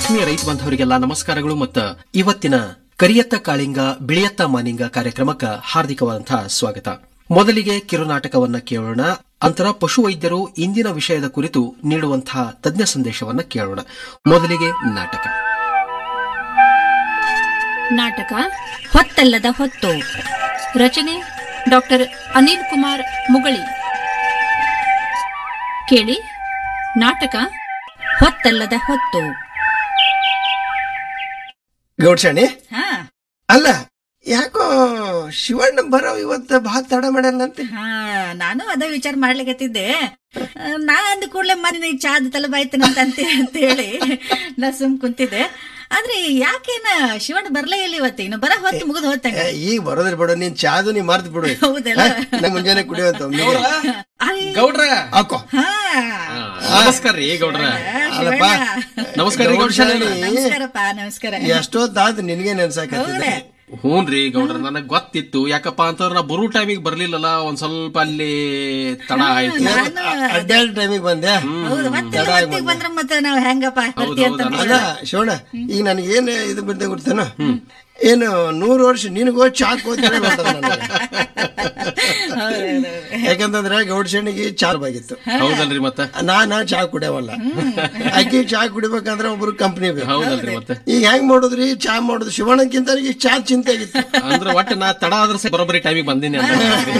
ಆತ್ಮೀಯ ರೈತ ಬಾಂಧವರಿಗೆಲ್ಲ ನಮಸ್ಕಾರಗಳು ಮತ್ತು ಇವತ್ತಿನ ಕರಿಯತ್ತ ಕಾಳಿಂಗ ಬಿಳಿಯತ್ತ ಮಾನಿಂಗ ಕಾರ್ಯಕ್ರಮಕ್ಕೆ ಹಾರ್ದಿಕವಾದಂತಹ ಸ್ವಾಗತ ಮೊದಲಿಗೆ ಕಿರುನಾಟಕವನ್ನ ಕೇಳೋಣ ನಂತರ ಪಶುವೈದ್ಯರು ಇಂದಿನ ವಿಷಯದ ಕುರಿತು ನೀಡುವಂತಹ ತಜ್ಞ ಸಂದೇಶವನ್ನ ಕೇಳೋಣ ಮೊದಲಿಗೆ ನಾಟಕ ನಾಟಕ ಹೊತ್ತಲ್ಲದ ಹೊತ್ತು ರಚನೆ ಡಾಕ್ಟರ್ ಅನಿಲ್ ಕುಮಾರ್ ಮುಗಳಿ ಕೇಳಿ ನಾಟಕ ಹೊತ್ತಲ್ಲದ ಹೊತ್ತು ಗೌಡ್ಸಣಿ ಹಾ ಅಲ್ಲ ಯಾಕೋ ಶಿವಣ್ಣ ಬರೋ ಇವತ್ತು ಬಹಳ ತಡ ಮಾಡ್ಯಾನಂತೆ ಹಾ ನಾನು ಅದ ವಿಚಾರ ಮಾಡ್ಲಿಕತ್ತಿದ್ದೆ ಆ, ನಾ ಅಂದ ಕೂಡ್ಲೆ ಮನೆ ಚಾದ ತಲಬಾಯ್ತನಂತ ಅಂತ ಅಂತ ಹೇಳಿ ನಾ ಸುಮ್ ಕುಂತಿದ್ದೆ ಆದ್ರೆ ಯಾಕೇನ ಶಿವಣ್ಣ ಬರ್ಲೇ ಇಲ್ಲ ಇವತ್ತು ಇನ್ನು ಬರ ಹೊತ್ತು ಮುಗಿದು ಹೋತಂಗ ಏ, ಈಗ ಬರೋದ್ರಿ ಬಿಡು ನೀನ್ ಚಾದು ನೀ ಮರ್ತ್ ಬಿಡು ಹೌದಲ್ಲ? ನಾ ಮುಂಜಾನೆ ಕುಡಿಯುವಂತ ಗೌಡ್ರ ಹಾಕೋ ಹಾ ನಮಸ್ಕಾರ ರೀ ಗೌಡ್ರ ಅಲ್ಲಪ್ಪ ನಮಸ್ಕಾರ ರೀ ಗೌಡ್ಸಣಿ ನಮಸ್ಕಾರಪ್ಪ ನಮಸ್ಕಾರ ಎಷ್ಟೊತ್ತಾದ್ ನಿನ್ಗೆ ನೆನ್ಸಾಕತ್ತಿದೆ ಹ್ಞೂನ್ರಿ ಗೌಡ್ರ ನನಗ್ ಗೊತ್ತಿತ್ತು ಯಾಕಪ್ಪ ಅಂತಂದ್ರ ನಾ ಬರೋ ಟೈಮಿಗೆ ಬರ್ಲಿಲ್ಲಲ್ಲ ಒಂದ್ ಸ್ವಲ್ಪ ಅಲ್ಲಿ ತಡ ಆಯ್ತು ಅಡ್ಡಾಡ್ ಟೈಮಿಗೆ ಬಂದೆ ಹೌದು ಮತ್ತೆ ಹೊತ್ತಿಗೆ ಬಂದ್ರ ಮತ್ತೆ ನಾವ್ ಹೆಂಗಪ್ಪ ಬರ್ತೀವಿ ಅಂತ ಅಲ್ಲ ಶಿವಣ್ಣ ಈಗ ನನಗೆ ಏನ್ ಇದು ಬಿಡ್ದೆ ಗೊತ್ತೇನು ಏನು ನೂರು ವರ್ಷ ನಿನಗೋ ಚಾ ಕೋತಾರೆ ಯಾಕಂತಂದ್ರೆ ಗೌಡ್ಸಣಿಗೆ ಚಾ ಬಾಗಿತ್ತು ಹೌದಲ್ರಿ ಮತ್ತ ನಾನ ಚಾ ಕುಡಿಯವಲ್ಲ ಆಕಿ ಚಾ ಕುಡಿಬೇಕಂದ್ರೆ ಒಬ್ರು ಕಂಪ್ನಿ ಬೇಕು ಹೌದಲ್ರಿ ಮತ್ತೆ ಈಗ ಹೆಂಗ್ ಮಾಡುದ್ರಿ ಚಾ ಮಾಡುದು ಶಿವಣ್ಣಕ್ಕಿಂತ ಈಗ ಚಾ ಚಿಂತೆ ಆಗಿತ್ತು ಅಂದ್ರ ಒಟ್ಟ ನಾ ತಡ ಆದ್ರ ಸಹ ಬರೋಬ್ಬರಿ ಟೈಮಿಗೆ ಬಂದೀನಿ ಅಂತ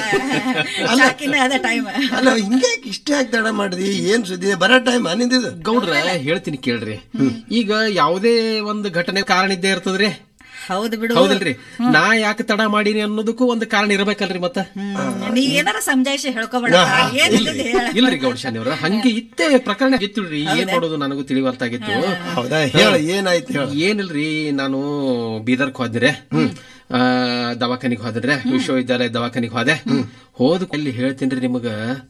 ಚಾಕಿನ ಅದ ಟೈಮ್ ಅಲ್ಲ ಹಿಂಗೆ ಇಷ್ಟೇ ಆಗಿ ತಡ ಮಾಡಿದಿ ಏನ್ ಸುದ್ದಿ ಬರೋ ಟೈಮ್ ಅನಿಂದಿದ್ದು ಗೌಡ್ರ ಹೇಳ್ತೀನಿ ಕೇಳ್ರಿ ಈಗ ಯಾವುದೇ ಒಂದು ಘಟನೆ ಕಾರಣ ಇದ್ದೇ ಇರ್ತದ್ರಿ ಹೌದು ಬಿಡು ಹೌದಲ್ರಿ ನಾ ಯಾಕೆ ತಡ ಮಾಡೀನಿ ಅನ್ನೋದಕ್ಕೂ ಒಂದು ಕಾರಣ ಇರಬೇಕಲ್ರಿ ಮತ್ತ ಹ್ಮ್. ನೀ ಏನಾರ ಸಮಜಾಯಿಸಿ ಹೇಳ್ಕೊಬೇಡ ಏನಿದೆ ಹೇಳ ಇಲ್ರಿ ಗೌಡ್ಶಾನಿ ಅವ್ರ ಹಂಗೆ ಇತ್ತೇ ಪ್ರಕರಣ ಇತ್ತಿಲ್ರಿ ಏನ್ ಮಾಡೋದು ನನಗೂ ತಿಳಿವಲ್ತಾಗಿತ್ತು ಹೌದಾ ಹೇಳ ಏನಾಯ್ತು ಹೇಳ ಏನಿಲ್ರಿ ನಾನು ಬೀದರ್ಕ್ ಹೋದ್ರೆ ಆ ದವಾಖಾನಿಗೆ ಹೋದ್ರೆ ವಿಶ್ವವಿದ್ಯಾಲಯ ದವಾಖಾನಿಗೆ ಹೋದೆ ಹೋದ ಅಲ್ಲಿ ಹೇಳ್ತೀನ್ರಿ ನಿಮಗ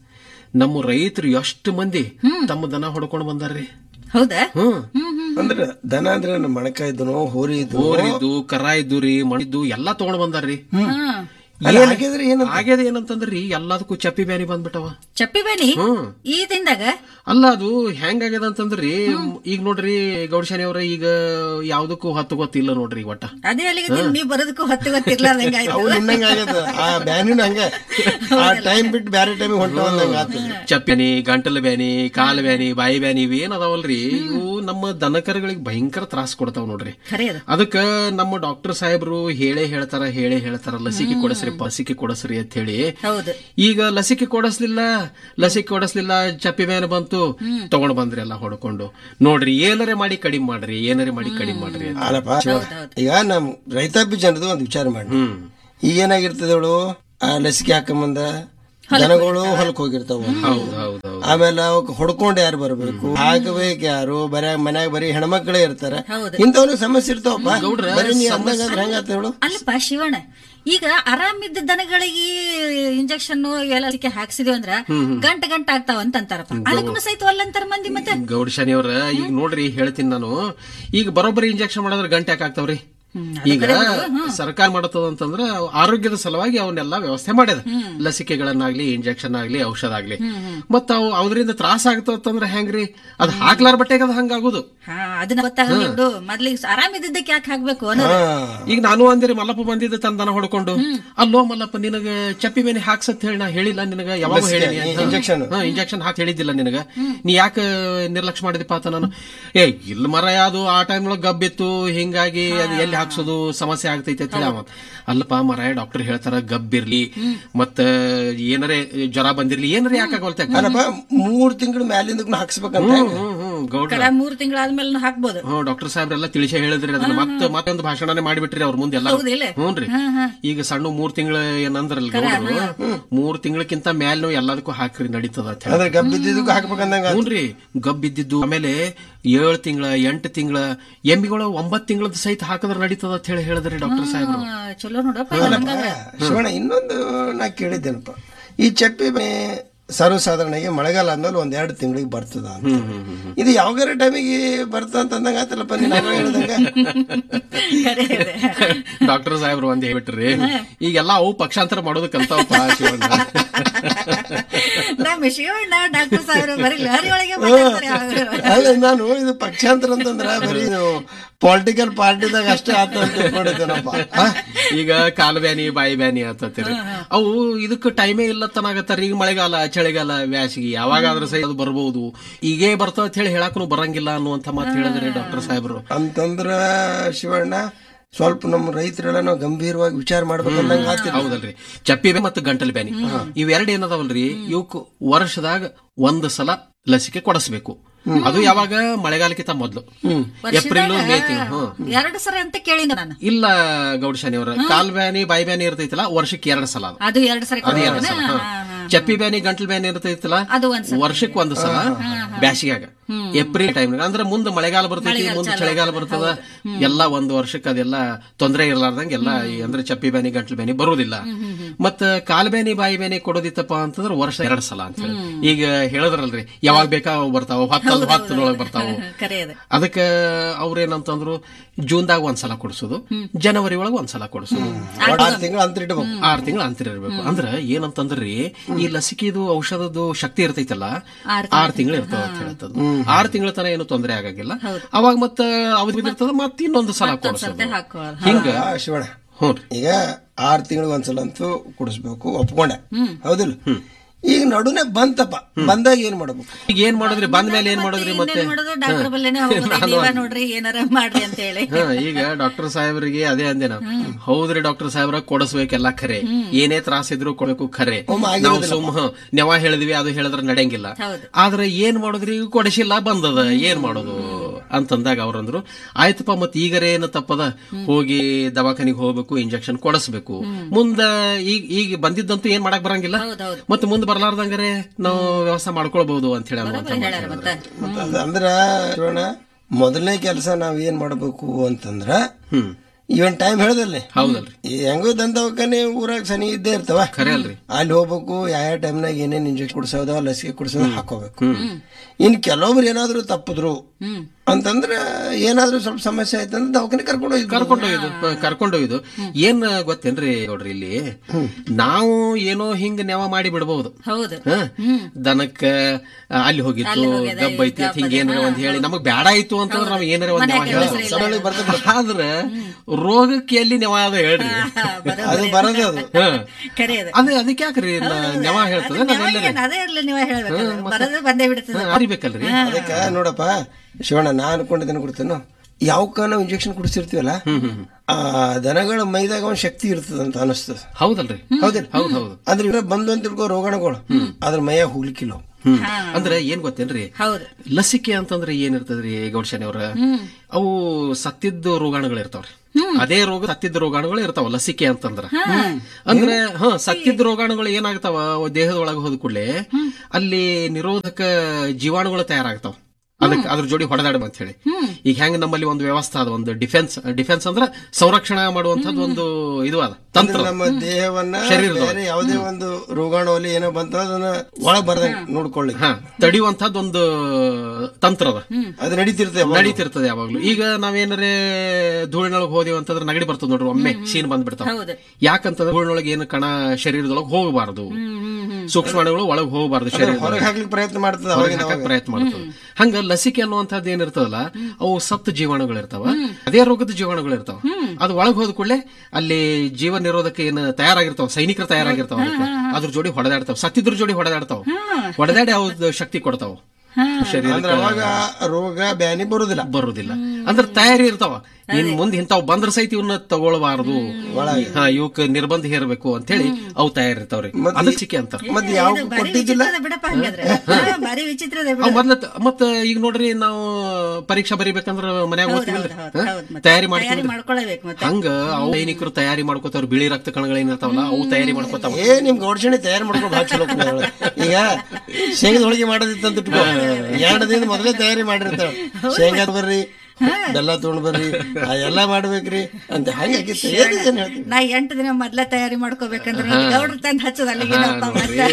ನಮ್ಮ ರೈತರು ಎಷ್ಟು ಮಂದಿ ತಮ್ಮ ದನ ಹೊಡ್ಕೊಂಡ್ ಬಂದಾರ್ರಿ ಹೌದಾ ಹ್ಮ್ ಅಂದ್ರ ದನ ಅಂದ್ರೆ ನಮ್ಮ ಮಣಕ ಇದ್ದನು ಹೋರಿ ಇದ್ದು ಬೋರಿದ್ದು ಕರ ಇದ್ದು ರೀ ಮಣಿದ್ದು ಎಲ್ಲಾ ತಗೊಂಡ್ ಬಂದಾರ್ರಿ ಹ್ಮ್ ಅಲ್ಲ ಹಾಗಿದ್ರೆ ಏನು ಆಗ್ಯದ ಏನಂತಂದ್ರಿ ಎಲ್ಲದಕ್ಕೂ ಚಪ್ಪಿ ಬ್ಯಾನಿ ಬಂದ್ಬಿಟ್ಟವ ಚಪ್ಪಿ ಬೇನಿ ಹ್ಮ್ ಈ ದಿನದಾಗ ಅಲ್ಲ ಅದು ಹೆಂಗಾಗ್ಯದ ಅಂತಂದ್ರಿ ಈಗ ನೋಡ್ರಿ ಗೌಡಶಾನಿ ಅವ್ರ ಈಗ ಯಾವ್ದಕ್ಕೂ ಹತ್ತು ಗೊತ್ತಿಲ್ಲ ನೋಡ್ರಿ ಒಟ್ಟ ಅದೇ ಅಲ್ಲಿಗೆ ನೀ ಬರೋದಕ್ಕೂ ಹೊತ್ತು ಗೊತ್ತಿರ್ಲಾರ್ದಂಗ ಆಯ್ತು ಅವು ನಿನ್ನಂಗ ಆಗ್ಯದ ಆ ಬ್ಯಾನಿನ ಹಂಗ ಆ ಟೈಮ್ ಬಿಟ್ಟು ಬ್ಯಾರೆ ಟೈಮಿಗೆ ಹೊಂಟ ಅಂದಂಗ ಆತದ ಚಪ್ಪಿ ಬ್ಯಾನಿ ಗಂಟಲ ಬ್ಯಾನಿ ಕಾಲ್ ಬ್ಯಾನಿ ಬಾಯಿ ಬ್ಯಾನಿ ಇವೇನ್ ಅದಾವಲ್ರಿ ಇವು ನಮ್ಮ ದನಕರುಗಳಿಗೆ ಭಯಂಕರ ತ್ರಾಸ ಕೊಡ್ತಾವ ನೋಡ್ರಿ ಖರೆ ಅದು ಅದಕ್ಕ ನಮ್ಮ ಡಾಕ್ಟರ್ ಸಾಹೇಬ್ರು ಹೇಳೇ ಹೇಳ್ತಾರ ಹೇಳೇ ಹೇಳ್ತಾರ ಲಸಿಕೆ ಕೊಡಸ್ರಿ ಲಸಿಕೆ ಕೊಡಸ್ರಿ ಅಂತ ಹೇಳಿ ಹೌದು ಈಗ ಲಸಿಕೆ ಕೊಡಸ್ಲಿಲ್ಲ ಲಸಿಕೆ ಕೊಡಸ್ಲಿಲ್ಲ ಚಪ್ಪಿ ಬ್ಯಾನ್ ಬಂತು ತಗೊಂಡ್ ಬಂದ್ರಿ ಎಲ್ಲ ಹೊಡ್ಕೊಂಡು ನೋಡ್ರಿ ಏನರೇ ಮಾಡಿ ಕಡಿಮೆ ಮಾಡ್ರಿ ಏನರೇ ಮಾಡಿ ಕಡಿಮೆ ಮಾಡ್ರಿ ಅಂತ. ಅಲ್ಲಪ್ಪ ಶಿವ, ಈಗ ನಮ್ ರೈತಾಪಿ ಜನರದು ಒಂದು ವಿಚಾರ ಮಾಡಿ ಹ್ಮ್ ಈಗ ಏನಾಗಿರ್ತದೆ ಅವಳು ಆ ಲಸಿಕೆ ಹಾಕಂಬಂದ ದನಗಳು ಹೊಲಕ್ ಹೋಗಿರ್ತಾವ ಹೌದು ಹೌದು ಹೌದು ಆಮೇಲೆ ಅವಕ್ ಹೊಡ್ಕೊಂಡು ಯಾರು ಬರ್ಬೇಕು ಹಾಕಬೇಕು ಯಾರು ಬರೀ ಮನ್ಯಾಗ ಬರೀ ಹೆಣ್ಮಕ್ಳೇ ಇರ್ತಾರ ಹೌದು. ಇಂಥವ್ನು ಸಮಸ್ಯೆ ಇರ್ತಾವಪ್ಪ ಬರೀ ನೀ ಅಂದಂಗ ಹೆಂಗಾತ ಹೇಳು ಅಲ್ಲಪ್ಪ ಶಿವಣ್ಣ ಈಗ ಆರಾಮಿದ್ದ ದನಗಳಿಗೆ ಇಂಜೆಕ್ಷನ್ ಎಲ್ಲ ಅದಕ್ಕೆ ಹಾಕ್ಸಿದ್ವಿ ಅಂದ್ರ ಗಂಟ ಗಂಟ ಆಗ್ತಾವ ಅಂತ ಅಂತಾರಪ್ಪ ಅದಕ್ಕೂ ಸಹಿತ ಅಲ್ಲಂತಾರ ಮಂದಿ ಮತ್ತೆ ಗೌಡಶಾನಿ ಅವ್ರ ಈಗ ನೋಡ್ರಿ ಹೇಳ್ತೀನಿ ನಾನು ಈಗ ಬರೋಬ್ಬರಿ ಇಂಜೆಕ್ಷನ್ ಮಾಡಿದ್ರೆ ಗಂಟೆ ಯಾಕಾಗ್ತಾವ್ರಿ ಈಗ ಸರ್ಕಾರ ಮಾಡತ್ತದ ಅಂತಂದ್ರ ಆರೋಗ್ಯದ ಸಲುವಾಗಿ ಅವನ್ನೆಲ್ಲ ವ್ಯವಸ್ಥೆ ಮಾಡ್ಯದ ಲಸಿಕೆಗಳನ್ನಾಗ್ಲಿ ಇಂಜೆಕ್ಷನ್ ಆಗ್ಲಿ ಔಷಧ ಆಗ್ಲಿ ಮತ್ತ ಅವು ಅದರಿಂದ ತ್ರಾಸ ಆಗ್ತದಂದ್ರ ಹೆಂಗ್ರಿ ಅದ್ ಹಾಕ್ಲಾರ ಬಟ್ಟೆಗೆ ಅದು ಹಂಗಾಗುದು ಹಾ ಅದನ್ನ ಗೊತ್ತಾಗಲ್ಲ ಬಿಡು ಮೊದ್ಲಿಗೆ ಆರಾಮಿದ್ದಕ್ಕೆ ಯಾಕೆ ಹಾಕ್ಬೇಕು ಅನ್ನೋದು ಈಗ ನಾನು ಅಂದಿರಿ ಮಲ್ಲಪ್ಪ ಬಂದಿದ್ದ ತನ್ನ ದನ ಹೊಡ್ಕೊಂಡು ಅಲ್ಲೋ ಮಲ್ಲಪ್ಪ ನಿನಗ ಚಪ್ಪಿ ಬೇನೆ ಹಾಕ್ಸತ್ ಹೇಳಿ ನಾ ಹೇಳಿಲ್ಲ ನಿನಗ ಯಾವಾಗ ಹೇಳಿನಿ ಅಂತ. injection. ಹಾ ಇಂಜೆಕ್ಷನ್ ಹಾಕಿ ಹೇಳಿದ್ದಿಲ್ಲ ನಿನಗ ನೀ ಯಾಕೆ ನಿರ್ಲಕ್ಷ್ಯ ಮಾಡಿದಿಪ್ಪ ಆತ ನಾನು ಏ ಇಲ್ಲ ಮರ ಯಾವ್ದು ಆ ಟೈಮ್ ಒಳಗ್ ಗಬ್ಬಿತ್ತು ಹಿಂಗಾಗಿ ಅದು ಎಲ್ಲಿ ಹಾಕ್ಸೋದು ಸಮಸ್ಯೆ ಆಗ್ತೈತೆ ಅಂತ ಹೇಳಿ ಅವ ಅಲ್ಲಪ್ಪ ಮರ ಡಾಕ್ಟರ್ ಹೇಳ್ತಾರ ಗಬ್ಬಿರ್ಲಿ ಮತ್ತ ಏನರೇ ಜ್ವರ ಬಂದಿರ್ಲಿ ಏನರೇ ಯಾಕಾಗಲ್ತ ಅಲ್ಲಪ್ಪ ಮೂರ್ ತಿಂಗಳು ಮ್ಯಾಲಿಂದ ಹಾಕ್ಸ್ಬೇಕಂತ ಹ್ಮ್ ಹ್ಮ್ ಗೌಡ್ರ ಕಡ ಮೂರ್ ತಿಂಗಳಾದ್ಮೇಲೆ ಹಾಕ್ಬೋದು ಹ್ಮ್ ಡಾಕ್ಟರ್ ಸಾಹೇಬ್ರೆಲ್ಲ ತಿಳಿಸಿ ಹೇಳಿದ್ರಿ ಅದನ್ನ ಮತ್ತೆ ಮತ್ತೊಂದು ಭಾಷಣನೇ ಮಾಡಿಬಿಟ್ರಿ ಅವ್ರ ಮುಂದೆ ಎಲ್ಲ ಹೌದಿಲ್ಲ? ಹ್ಞೂನ್ರಿ ಈಗ ಸಣ್ಣ ಮೂರ್ ತಿಂಗಳ ಏನಂದ್ರಲ್ಲ ಗೌಡ್ರು ಮೂರ್ ತಿಂಗಳಕ್ಕಿಂತ ಮ್ಯಾಲ್ ನೀವು ಎಲ್ಲದಕ್ಕೂ ಹಾಕ್ರಿ ನಡೀತದ ಅಂತ ಹೇಳಿ ಅಂದ್ರೆ ಗಬ್ಬಿದ್ದಿದ್ದಕ್ಕೂ ಹಾಕ್ಬೇಕಂದಂಗ ಹ್ಞೂನ್ರಿ ಗಬ್ಬಿದ್ದಿದ್ದು ಆಮೇಲೆ ಏಳು ತಿಂಗಳ ಎಂಟು ತಿಂಗಳ ಎಮ್ಮಿಗಳು ಒಂಬತ್ ತಿಂಗಳದ ಸಹಿತ ಹಾಕಿದ್ರೆ ನಡೀತದ ಅಂತ ಹೇಳಿ ಹೇಳಿದ್ರಿ ಡಾಕ್ಟರ್ ಸಾಹೇಬ್ರು ಆ, ಚಲೋ ನೋಡಪ್ಪ ಹಂಗಾದ್ರೆ ಶಿವಣ್ಣ ಇನ್ನೊಂದು ನಾ ಕೇಳಿದ್ದೇನಪ್ಪ ಈ ಚಪ್ಪಿ ಮನೆ ಸರ್ವಸಾಧಾರಣಗೆ ಮಳೆಗಾಲ ಆದ್ಮೇಲೆ ಒಂದ್ ಎರಡು ತಿಂಗಳಿಗೆ ಬರ್ತದ ಅಂತ ಇದು ಯಾವಾಗಾರ ಟೈಮಿಗೆ ಬರ್ತದ ಅಂತಂದಂಗ ಆತಲ್ಲಪ್ಪ ನೀನ್ ಆಗ ಹೇಳ್ದಂಗ ಖರೆ ಇದೆ. ಡಾಕ್ಟರ್ ಸಾಹೇಬ್ರು ಒಂದ್ ಹೇಳ್ಬಿಟ್ರಿ ಈಗೆಲ್ಲ ಅವು ಪಕ್ಷಾಂತರ ಮಾಡೋದು ಕಲ್ತಾವಪ್ಪ ಶಿವಣ್ಣ ನಮ್ಮ ಶಿವಣ್ಣ ಡಾಕ್ಟರ್ ಸಾಹೇಬ್ರು ಬರೀ ಲಹರಿ ಒಳಗೆ ಮಾತಾಡ್ತಾರೆ ಯಾವಾಗ್ಲೂ. ಅಲ್ಲ ನಾನು ಇದು ಪಕ್ಷಾಂತರ ಅಂತಂದ್ರ ಬರೀ ಪೊಲಿಟಿಕಲ್ ಪಾರ್ಟಿದಾಗ ಅಷ್ಟೇ ಆತ ಅಂತ ತಿಳ್ಕೊಂಡಿದ್ದೇನಪ್ಪ ಆ? ಈಗ ಕಾಲು ಬ್ಯಾನಿ ಬಾಯಿ ಬ್ಯಾನಿ ಆತತಿರಿ ಅವು ಇದಕ್ಕೆ ಟೈಮೇ ಇಲ್ಲ ತನಾಗತ್ತಾರ ಈಗ ಮಳೆಗಾಲ ಚಳಿಗಾಲ ಬ್ಯಾಸಿಗೆ ಯಾವಾಗಾದ್ರೂ ಸಹ ಅದು ಬರ್ಬೋದು ಈಗೇ ಬರ್ತದ ಅಂತ ಹೇಳಿ ಹೇಳಕ್ಕೂ ಬರಂಗಿಲ್ಲ ಅನ್ನುವಂತ ಮಾತು ಹೇಳಿದ್ರಿ ಡಾಕ್ಟರ್ ಸಾಹೇಬ್ರು ಅಂತಂದ್ರ ಶಿವಣ್ಣ ಸ್ವಲ್ಪ ನಮ್ಮ ರೈತರೆಲ್ಲ ನಾವು ಗಂಭೀರವಾಗಿ ವಿಚಾರ ಮಾಡ್ಬೇಕಂದಂಗ ಆತಿಲ್ಲ ಹೌದಲ್ರಿ ಚಪ್ಪಿ ಬ್ಯಾನಿ ಮತ್ತು ಗಂಟಲು ಬ್ಯಾನಿ ಇವೆರಡು ಏನದಾವಲ್ರಿ ಇವಕ್ ವರ್ಷದಾಗ ಒಂದ್ ಸಲ ಲಸಿಕೆ ಕೊಡಿಸ್ಬೇಕು ಅದು ಯಾವಾಗ ಮಳೆಗಾಲಕ್ಕಿಂತ ಮೊದ್ಲು ಏಪ್ರಿಲ್ ಮೇ ತಿಂಗಳು ಹ್ಮ್ ಎರಡು ಸರಿ ಅಂತ ಕೇಳಿನ ನಾನು ಇಲ್ಲ ಗೌಡಶಾನಿ ಅವ್ರ ಕಾಲ್ ಬ್ಯಾನಿ ಬಾಯಿ ಬ್ಯಾನಿ ಇರ್ತೈತಲ್ಲ ವರ್ಷಕ್ಕೆ ಎರಡ್ ಸಲ ಅದು ಅದು ಎರಡು ಸರಿ ಅದು ಎರಡ್ ಸಲ ಹಾ. ಚಪ್ಪಿ ಬ್ಯಾನಿ ಗಂಟಲು ಬ್ಯಾನಿ ಇರ್ತೈತಲ್ಲ ಅದು ಒಂದ್ ಸಲ. ವರ್ಷಕ್ಕೆ ಒಂದು ಸಲ ಬ್ಯಾಸಿಗ್ಯಾಗ ಏಪ್ರಿಲ್ ಟೈಮ್ ಅಂದ್ರೆ ಮುಂದೆ ಮಳೆಗಾಲ ಬರ್ತೈತಿ ಮುಂದೆ ಚಳಿಗಾಲ ಬರ್ತದ ಎಲ್ಲ ಒಂದು ವರ್ಷಕ್ಕೆ ಅದೆಲ್ಲ ತೊಂದರೆ ಇರಲಾರ್ದಂಗೆ ಎಲ್ಲ ಈ ಅಂದ್ರೆ ಚಪ್ಪಿ ಬ್ಯಾನಿ ಗಂಟಲು ಬ್ಯಾನಿ ಬರುವುದಿಲ್ಲ ಮತ್ತ ಕಾಲ್ ಬ್ಯಾನಿ ಬಾಯಿ ಬ್ಯಾನಿ ಕೊಡೋದಿತ್ತಪ್ಪ ಅಂತಂದ್ರೆ ವರ್ಷ ಎರಡ್ ಸಲ ಅಂತ ಹೇಳಿ ಈಗ ಹೇಳಿದ್ರಲ್ರಿ ಯಾವಾಗ ಬೇಕಾ ಅವು ಬರ್ತಾವ ಹತ್ತಲ್ ಹತ್ತರೊಳಗೆ ಬರ್ತಾವ ಕರೆ ಇದೆ ಅದಕ್ಕ ಅವ್ರೇನಂತಂದ್ರು ಜೂನ್ದಾಗ ಒಂದ್ಸಲ ಕೊಡಿಸೋದು ಜನವರಿ ಒಳಗೆ ಒಂದ್ಸಲ ಕೊಡಿಸೋದು ಆರು ತಿಂಗಳು ಅಂತ ಇಟ್ಬೇಕು ಆರ್ ತಿಂಗಳ ಅಂತರ ಇರ್ಬೇಕು ಅಂದ್ರ ಏನಂತಂದ್ರಿ ಈ ಲಸಿಕೆದು ಔಷಧದ್ದು ಶಕ್ತಿ ಇರ್ತೈತಲ್ಲ ಆರ್ ತಿಂಗಳು ಇರ್ತಾವ ಅಂತ ಹೇಳ್ತದ ಆರ್ ತಿಂಗಳ ತನ ಏನು ತೊಂದರೆ ಆಗಂಗಿಲ್ಲ ಅವಾಗ ಮತ್ತ ಅವಧಿ ಇರ್ತದ ಮತ್ತ ಇನ್ನೊಂದು ಸಲ ಕೊಡಿಸೋದು ಹಾಕೊಳ್ಳೋದು ಹಿಂಗ ಆ, ಶಿವಣ್ಣ ಹ್ಞೂ ಈಗ ಆರು ತಿಂಗಳಿಗೆ ಒಂದ್ಸಲ ಅಂತೂ ಕುಡಿಸ್ಬೇಕು ಒಪ್ಕೊಂಡೆ ಹೌದಿಲ್ಲ ಈಗ ನಡುನೆ ಬಂತಪ್ಪ ಬಂದಾಗ ಏನ್ ಮಾಡ್ಬೇಕು ಈಗ ಏನ್ ಮಾಡಿದ್ರಿ ಬಂದ ಮೇಲೆ ಏನ್ ಮಾಡಿದ್ರಿ ಮತ್ತೆ ಇನ್ನೇನ್ ಮಾಡೋದು ಡಾಕ್ಟರ್ ಬಲ್ಲೇನೆ ಹೋಗೋದು ನೀವ ನೋಡ್ರಿ ಏನಾರ ಮಾಡ್ರಿ ಅಂತ ಹೇಳಿ ಹಾ ಈಗ ಡಾಕ್ಟರ್ ಸಾಹೇಬ್ರಿಗೆ ಅದೇ ಅಂದೆ ನಾವು ಹೌದ್ರಿ ಡಾಕ್ಟರ್ ಸಾಹೇಬ್ರ ಕೊಡಿಸ್ಬೇಕೆಲ್ಲ ಖರೆ ಏನೇ ತ್ರಾಸ ಇದ್ರು ಕೊಡಬೇಕು ಖರೆ ನಾವು ಸುಮ್ಮ ನೆವ ಹೇಳಿದ್ವಿ ಅದು ಹೇಳಿದ್ರೆ ನಡೆಯಂಗಿಲ್ಲ ಹೌದು. ಆದ್ರೆ ಏನ್ ಮಾಡುದ್ರಿ ಈಗ ಕೊಡಿಸಿಲ್ಲ ಬಂದದ ಏನ್ ಮಾಡೋದು ಅಂತಂದಾಗ ಅವ್ರಂದ್ರು ಆಯ್ತಪ್ಪ ಮತ್ ಈಗರೇ ಏನು ತಪ್ಪದ ಹೋಗಿ ದವಾಖಾನಿಗೆ ಹೋಗ್ಬೇಕು ಇಂಜೆಕ್ಷನ್ ಕೊಡಿಸ್ಬೇಕು ಮುಂದ ಈಗ ಈಗ ಬಂದಿದ್ದಂತೂ ಏನ್ ಮಾಡಕ್ ಬರಂಗಿಲ್ಲ ಹೌದೌದು. ಮತ್ತೆ ಮುಂದೆ ಬರ್ಲಾರ್ದಂಗರೆ ನಾವು ವ್ಯವಸ್ಥೆ ಮಾಡ್ಕೊಳ್ಬಹುದು ಅಂತ ಹೇಳಿ ಅನ್ನುವಂತ ಮಾತು ಹೇಳ್ಯಾರ ಹೇಳಿದ್ರು. ಮತ್ತೆ ಮತ್ತ್ ಅದ್ ಅಂದ್ರ ಶಿವಣ್ಣ ಮೊದಲನೇ ಕೆಲಸ ನಾವ್ ಏನ್ ಮಾಡ್ಬೇಕು ಅಂತಂದ್ರ ಹ್ಮ್ ಇವನ್ ಟೈಮ್ ಹೇಳ್ದಲ್ಲಿ ಹೌದಲ್ರಿ ಈ ಹೆಂಗೋ ದಂದವಕ್ಕನೆ ಊರಾಗ ಸನಿ ಇದ್ದೇ ಇರ್ತಾವ ಖರೆ ಅಲ್ರಿ ಅಲ್ಲಿ ಹೋಗ್ಬೇಕು ಯಾವ ಟೈಮ್ನಾಗ ಏನೇನ್ ಇಂಜೆಕ್ಷನ್ ಕುಡ್ಸೋದ ಲಸಿಕೆ ಕುಡ್ಸೋದ ಹಾಕೋಬೇಕು ಇನ್ ಕೆಲವೊಬ್ರು ಏನಾದ್ರು ತಪ್ಪಿದ್ರು ಅಂತಂದ್ರ ಏನಾದ್ರೂ ಸ್ವಲ್ಪ ಸಮಸ್ಯೆ ಆಯ್ತಂದ್ರೆ ದವಾಖಾನೆ ಕರ್ಕೊಂಡು ಹೋಗಿ ಕರ್ಕೊಂಡೊಯ್ದು ಕರ್ಕೊಂಡೊಯ್ದು ಏನ್ ಗೊತ್ತೇನ್ರಿ ಗೌಡ್ರಿ ಇಲ್ಲಿ ನಾವು ಏನೋ ಹಿಂಗ್ ನೆವ ಮಾಡಿ ಬಿಡಬಹುದು ಹೌದು ಹ? ದನಕ್ಕ ಆ, ಅಲ್ಲಿ ಹೋಗಿತ್ತು ಗಬ್ಬ ಐತಿ ಅಂತ ಹಿಂಗ ಏನಾರ ಒಂದ್ ಹೇಳಿ ನಮಗ್ ಬ್ಯಾಡ ಆಯ್ತು ಅಂತಂದ್ರೆ ನಾವ್ ಏನಾರ ಒಂದ್ ನೆವ ಹೇಳ್ತೀವಿ ಆದ್ರ ರೋಗಕ್ಕೆ ಎಲ್ಲಿ ನೆವ ಅದ ಹೇಳ್ರಿ ಅದು ಬರೋದು ಅದು ಹ. ಕರೆ ಇದೆ ಅದೇ ಅದಕ್ಕೆ ಯಾಕ್ರಿ ನ- ನೆವ ಹೇಳ್ತದೆ ನಾವೆಲ್ಲರೂ ಏನ್ ಅದೇ ಇರ್ಲಿ ನೀವೇ ಹೇಳ್ಬೇಕು ಬರೋದು ಬಂದೇ ಬಿಡ್ತದೆ ಅರಿಬೇಕಲ್ರಿ ಅದಕ್ಕ ನೋಡಪ್ಪ ಶಿವಣ್ಣ ನಾ ಅನ್ಕೊಂಡಿದ್ದೇನೆ ಕೊಡ್ತೇನು ಯಾವಕ್ಕ ನಾವು ಇಂಜೆಕ್ಷನ್ ಕುಡಿಸಿರ್ತೀವಲ್ಲ ಆ ದನಗಳ ಮೈದಾಗ ಒಂದ್ ಶಕ್ತಿ ಇರ್ತದಂತ ಅನಿಸ್ತದ ಹೌದಲ್ರಿ ಹೌದಿಲ್ಲ ಹೌದ್ ಹೌದು ಅಂದ್ರೆ ಇವ್ರ ಬಂದು ಅಂತ ತಿಳ್ಕೋ ರೋಗಾಣುಗಳು ಅದ್ರ ಮೈಯಾಗ ಹೋಗ್ಲಿಕ್ಕಿಲ್ಲ ಅವು. ಹ್ಮ್ ಅಂದ್ರೆ ಏನ್ ಗೊತ್ತೇನ್ರಿ ಹೌದು ಲಸಿಕೆ ಅಂತಂದ್ರೆ ಏನಿರ್ತದ್ರಿ ಗೌಡ್ಶಾನಿ ಅವ್ರ ಅವು ಸತ್ತಿದ್ದ ರೋಗಾಣುಗಳು ಇರ್ತಾವ್ರಿ ಅದೇ ರೋಗ ಸತ್ತಿದ್ದ ರೋಗಾಣುಗಳು ಇರ್ತಾವ ಲಸಿಕೆ ಅಂತಂದ್ರ ಅಂದ್ರೆ ಹ ಸತ್ತಿದ್ದ ರೋಗಾಣುಗಳು ಏನಾಗ್ತಾವ ಅವು ದೇಹದ ಒಳಗೆ ಹೋದ ಕೂಡಲೇ ಅಲ್ಲಿ ನಿರೋಧಕ ಜೀವಾಣುಗಳು ತಯಾರಾಗ್ತಾವ ಅದಕ್ಕೆ ಅದ್ರ ಜೋಡಿ ಹೊಡೆದಾಡ ಅಂತ ಹೇಳಿ ಈಗ ಹೆಂಗ್ ನಮ್ಮಲ್ಲಿ ಒಂದು ವ್ಯವಸ್ಥೆ ಅದ ಒಂದು ಡಿಫೆನ್ಸ್ ಡಿಫೆನ್ಸ್ ಅಂದ್ರೆ ಸಂರಕ್ಷಣಾ ಮಾಡುವಂತದ್ದು ಒಂದು ಇದು ಅದ ತಂತ್ರ ನಮ್ಮ ದೇಹವನ್ನ ಶರೀರದೊಳಗೆ. ಬೇರೆ ಯಾವುದೇ ಒಂದು ರೋಗಾಣು ಅಲ್ಲಿ ಏನೋ ಬಂತ ಅದನ್ನ ಒಳಗ್ ಬರ್ದಂಗ ನೋಡ್ಕೊಳ್ಳಿ ಹಾ ತಡಿಯುವಂತದ್ದು ಒಂದು ತಂತ್ರ ಅದ ಅದು ನಡೀತಿರ್ತದೆ ಯಾವಾಗ್ಲೂ. ನಡೀತಿರ್ತದೆ ಯಾವಾಗ್ಲೂ ಈಗ ನಾವೇನಾರೇ ಧೂಳಿನೊಳಗೆ ಹೋದೇವು ಅಂತಂದ್ರೆ ನಗಡಿ ಬರ್ತದ ನೋಡ್ರಿ ಒಮ್ಮೆ ಸೀನ್ ಬಂದ್ಬಿಡ್ತಾವ ಹೌದು ಯಾಕಂತಂದ್ರೆ ಧೂಳಿನೊಳಗೆ ಏನು ಕಣ ಶರೀರದೊಳಗೆ ಹೋಗಬಾರದು ಸೂಕ್ಷ್ಮಾಣುಗಳು ಒಳಗೆ ಹೋಗಬಾರದು ಶರೀರದೊಳಗೆ ಹೊರಗೆ ಹಾಕ್ಲಿಕ್ಕೆ ಪ್ರಯತ್ನ ಮಾಡ್ತದ ಹೊರಗೆ ಅವಾಗಿಂದ ಹಾಕಕ್ ಪ್ರಯತ್ನ ಮಾಡ್ತದೆ ಹಂಗ ಲಸಿಕೆ ಅನ್ನುವಂಥದ್ದು ಏನಿರ್ತದಲ್ಲ ಅವು ಸತ್ತು ಜೀವಾಣುಗಳು ಇರ್ತಾವ ಅದೇ ರೋಗದ ಜೀವಾಣುಗಳು ಇರ್ತಾವ ಅದು ಒಳಗ್ ಹೋದ ಕೂಡಲೇ ಅಲ್ಲಿ ಜೀವ ನಿರೋಧಕ ಏನು ತಯಾರಾಗಿರ್ತಾವ ಸೈನಿಕರು ತಯಾರಾಗಿರ್ತಾವ ಅದಕ್ಕೆ ಅದ್ರ ಜೋಡಿ ಹೊಡೆದಾಡ್ತಾವ ಸತ್ತಿದ್ರ ಜೋಡಿ ಹೊಡೆದಾಡ್ತಾವ ಹೊಡೆದಾಡಿ ಅವ್ರ ಶಕ್ತಿ ಕೊಡ್ತಾವ ಶರೀರ ಅಂದ್ರೆ ಅವಾಗ ರೋಗ ಬ್ಯಾನಿ ಬರುದಿಲ್ಲ ಬರುದಿಲ್ಲ ಅಂದ್ರೆ ತಯಾರಿ ಇರ್ತಾವ ಇನ್ ಮುಂದೆ ಇಂತಾವ್ ಬಂದ್ರ ಸಹಿತ ಇವನ್ನ ತಗೊಳ್ಬಾರದು ಹಾ ಇವಕ್ ನಿರ್ಬಂಧ ಹೇರ್ಬೇಕು ಅಂತ ಹೇಳಿ ಅವು ತಯಾರಿರ್ತಾವ್ರಿ ಅದಕ್ಕೆ ಸಿಕ್ಕಿ ಅಂತಾರ ಮತ್ತೆ ಯಾವ ಇದು ಭಾರಿ ಕೊಟ್ಟಿದ್ದಿಲ್ಲ ವಿಚಿತ್ರ ಅದ ಬಿಡಪ್ಪ ಹಂಗಾದ್ರೆ ಹಾ, ಭಾರಿ ವಿಚಿತ್ರ ಅದ ಬಿಡು ಅವ್ ಮೊದ್ಲ ಮತ್ತ ಈಗ ನೋಡ್ರಿ ನಾವು ಪರೀಕ್ಷಾ ಬರಿಬೇಕಂದ್ರ ಮನ್ಯಾಗ ಓದ್ತೀವಲ್ರಿ ಹೌದು, ಹಾ? ಹೌದು, ಮತ್ತೆ ತಯಾರಿ ತಯಾರಿ ಮಾಡ್ತೀವಿ ಮಾಡ್ಕೊಳ್ಬೇಕು ಮತ್ತೆ ಹಂಗ ಅವು ಸೈನಿಕರು ತಯಾರಿ ಮಾಡ್ಕೋತಾವ್ರ ಬಿಳಿ ರಕ್ತ ಕಣಗಳೇನಿರ್ತಾವಲ್ಲ ಅವು ತಯಾರಿ ಮಾಡ್ಕೋತಾವ ಏ ನಿಮ್ ಗೌಡ್ಸಣಿ ತಯಾರು ಮಾಡ್ಕೊಂಡು ಭಾಳ ಚಲೋ ಕುಂದ ಅವ್ಳು. ಈಗ ಶೇಂಗದ ಹೋಳಿಗೆ ಮಾಡೋದಿತ್ತಂತ ಇಟ್ಕೋ ಎರಡು ದಿನ ಮೊದಲೇ ತಯಾರಿ ಮಾಡಿರ್ತಾಳೆ ಶೇಂಗಾದ ಬರ್ರಿ ಬೆಲ್ಲ ತಗೊಂಡ್ ಬರ್ರಿ ಆ ಎಲ್ಲ ಮಾಡ್ಬೇಕ್ರಿ ಅಂತ ಹಂಗಾಗಿತ್ತು ಏನು ಏನ್ ಹೇಳ್ತೀವಿ ನಾ ಎಂಟು ದಿನ ಮೊದ್ಲ ತಯಾರಿ ಮಾಡ್ಕೋಬೇಕಂದ್ರೆ ಗೌಡ್ರ ತಂದ್ ಹಚ್ಚದ ಅಲ್ಲಿಗೇನಪ್ಪ ಮತ್ತೆ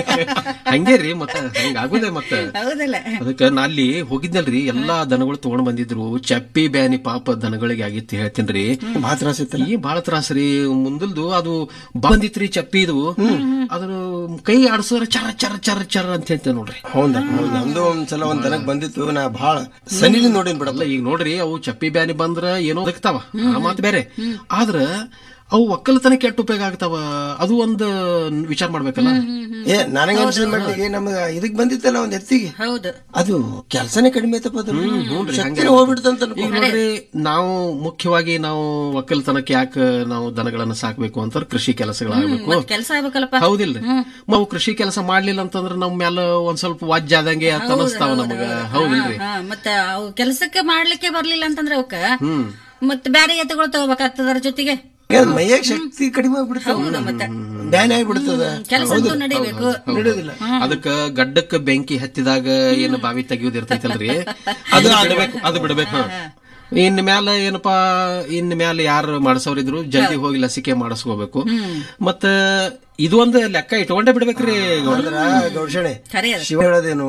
ಹಂಗೆ ರೀ ಮತ್ತ ಹಂಗ ಆಗುದೇ ಮತ್ತ ಹೌದಲ್ಲ ಅದಕ್ಕ ನಾ ಅಲ್ಲಿ ಹೋಗಿದ್ನಲ್ರಿ ಎಲ್ಲಾ ದನಗಳು ತಗೊಂಡ್ ಬಂದಿದ್ರು ಚಪ್ಪಿ ಬ್ಯಾನಿ ಪಾಪ ದನಗಳಿಗೆ ಆಗಿತ್ತು ಹೇಳ್ತೀನ್ರಿ ಭಾಳ ತ್ರಾಸ ಇತ್ತಲ್ಲ ಈ ಬಾಳ ತ್ರಾಸ ರೀ ಮುಂದಲ್ದು ಅದು ಬಂದಿತ್ರಿ ಚಪ್ಪಿ ಇದು ಅದ್ರ ಕೈ ಆಡ್ಸೋರ ಚರ ಚರ ಚರ ಚರ ಅಂತ ಹೇಳ್ತೇವೆ ನೋಡ್ರಿ ಹೌದಾ ಹೌದು ನಮ್ದು ಒಂದ್ಸಲ ಒಂದ್ ದನಕ್ ಬಂದಿತ್ತು ನಾ ಭಾಳ ಸನಿಲಿ ನೋಡಿನ್ ಬಿಡಪ್ಪ ಅಲ್ಲ ಈಗ ನೋಡ್ರಿ ಅವು ಚಪ್ಪಿ ಬ್ಯಾನಿ ಬಂದ್ರ ಏನೋ ದಕ್ತಾವ ಆ ಮಾತು ಬೇರೆ ಆದ್ರ ಅವು ಒಕ್ಕಲತನ ಕೆಟ್ಟ ಉಪಯೋಗ ಆಗ್ತಾವ ಅದು ಒಂದ್ ವಿಚಾರ ಮಾಡ್ಬೇಕಲ್ಲ ಏ ನನಗೆ ಅನ್ಸಿದ ಮಟ್ಟಿಗೆ ನಮ್ಗ ಇದಕ್ ಬಂದಿತ್ತಲ್ಲ ಒಂದ್ ಎತ್ತಿಗೆ ಹೌದು ಅದು ಕೆಲ್ಸನೇ ಕಡಿಮೆ ಐತಪ್ಪ ಅದು ಶಕ್ತಿನೇ ಹೋಗ್ಬಿಡ್ತಂತ ಈಗ ನೋಡ್ರಿ ನಾವು ಮುಖ್ಯವಾಗಿ ನಾವು ಒಕ್ಕಲತನಕ್ಕೆ ಯಾಕೆ ನಾವು ದನಗಳನ್ನ ಸಾಕ್ಬೇಕು ಅಂತ ಕೃಷಿ ಕೆಲಸಗಳಾಗಬೇಕು ಕೆಲಸ ಆಗ್ಬೇಕಲ್ಲಪ್ಪ ಹೌದಿಲ್ರಿ ನಾವು ಕೃಷಿ ಕೆಲಸ ಮಾಡ್ಲಿಲ್ಲ ಅಂತಂದ್ರ ನಮ್ ಮ್ಯಾಲ ಒಂದ್ ಸ್ವಲ್ಪ ವಾಜ್ಯ ಆದಂಗೆ ಅಂತ ಅನಸ್ತಾವ ನಮಗ ಹೌದಿಲ್ರಿ ಹಾ ಮತ್ತ ಅವು ಕೆಲಸಕ್ಕೆ ಮಾಡ್ಲಿಕ್ಕೆ ಬರ್ಲಿಲ್ಲ ಅಂತಂದ್ರೆ ಅವಕ್ಕ ಮತ್ತ ಬ್ಯಾರೆ ಎತ್ತುಗಳು ತಗೋಬೇಕಾಗ್ತದ ಅದ್ರ ಜೊತೆಗೆ ಮೈಯಾಗ ಶಕ್ತಿ ಕಡಿಮೆ ಆಗ್ಬಿಡ್ತದ ಬ್ಯಾನ್ ಆಗ್ಬಿಡ್ತದ ಕೆಲಸ ಅಂತೂ ನಡಿಬೇಕು ನಡೆಯೋದಿಲ್ಲ ಅದಕ್ಕ ಗಡ್ಡಕ್ಕ ಬೆಂಕಿ ಹತ್ತಿದಾಗ ಏನು ಬಾವಿ ತೆಗಿಯೋದ್ ಇರ್ತೈತಲ್ರಿ ಅದು ಬಿಡ್ಬೇಕು ಅದು ಬಿಡ್ಬೇಕು ಇನ್ ಮ್ಯಾಲ ಏನಪ್ಪಾ ಇನ್ ಮ್ಯಾಲ ಯಾರು ಮಾಡ್ಸೋರಿದ್ರು ಜಲ್ದಿ ಹೋಗಿ ಲಸಿಕೆ ಮಾಡಿಸ್ಕೋಬೇಕು ಮತ್ತ ಇದು ಒಂದು ಲೆಕ್ಕ ಇಟ್ಕೊಂಡೇ ಬಿಡ್ಬೇಕ್ರಿ ಗೌಡ್ರ. ನೋಡಿದ್ರ ಗೌಡ್ಸಣೆ ಖರೆ ಅದು ಶಿವ ಹೇಳೋದೇನು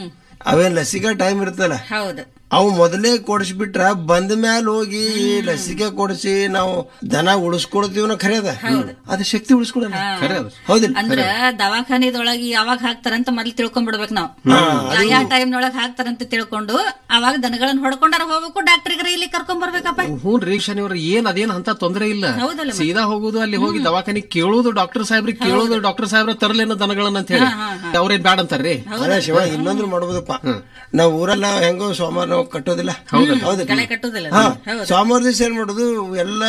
ಅವೇನ್ ಲಸಿಕಾ ಟೈಮ್ ಇರ್ತಲ್ಲ ಹೌದು ಅವು ಮೊದಲೇ ಕೊಡಿಸ್ಬಿಟ್ರ ಬಂದ ಮ್ಯಾಲ ಹೋಗಿ ಲಸಿಕೆ ಕೊಡಿಸಿ ನಾವು ದನ ಉಳಿಸ್ಕೊಡ್ತೀವಿ ಖರೆ ಅದ ಅದು ಶಕ್ತಿ ಉಳಿಸ್ಕೊಡಲ್ಲ ಖರೆ ಅದು ಹೌದಿಲ್ಲ ಅಂದ್ರ ದವಾಖಾನಿದೊಳಗ ಯಾವಾಗ ಹಾಕ್ತಾರಂತ ಮೊದ್ಲು ತಿಳ್ಕೊಂಡ್ಬಿಡ್ಬೇಕು ನಾವು ಯಾವ ಟೈಮ್ನೊಳಗ ಹಾಕ್ತಾರಂತ ತಿಳ್ಕೊಂಡು ಅವಾಗ ದನಗಳನ್ನ ಹೊಡ್ಕೊಂಡಾರ ಹೋಗ್ಬೇಕು ಡಾಕ್ಟರ್ಗೆ ಇಲ್ಲಿ ಕರ್ಕೊಂಡ್ ಬರ್ಬೇಕಪ್ಪ ಹ್ಞೂನ್ರಿ ಶನಿವಾರ ಏನ್ ಅದೇನ್ ಅಂತ ತೊಂದ್ರೆ ಇಲ್ಲ ಹೌದಲ್ಲ ಸೀದಾ ಹೋಗುದು ಅಲ್ಲಿ ಹೋಗಿ ದವಾಖಾನಿ ಕೇಳೋದು ಡಾಕ್ಟರ್ ಸಾಹೇಬ್ರಿಗೆ ಕೇಳೋದು ಡಾಕ್ಟರ್ ಸಾಹೇಬ್ರ ತರಲೇನ ದನಗಳನ್ನ ಅಂತ ಹೇಳಿ ಅವ್ರೇನ್ ಬ್ಯಾಡ ಅಂತಾರ್ರಿ ಅದೇ ಶಿವ ಇನ್ನೊಂದು ಮಾಡ್ಬೋದಪ್ಪ ನಾವು ಊರೆಲ್ಲ ಹೆಂಗೋ ಸೋಮವಾರ ನಾವು ಕಟ್ಟೋದಿಲ್ಲ ಹೌದಿಲ್ಲ ಕಳೆ ಕಟ್ಟುದಿಲ್ಲ ಹಾ ಸೋಮವಾರ ದಿವಸ ಏನ್ ಮಾಡೋದು ಎಲ್ಲ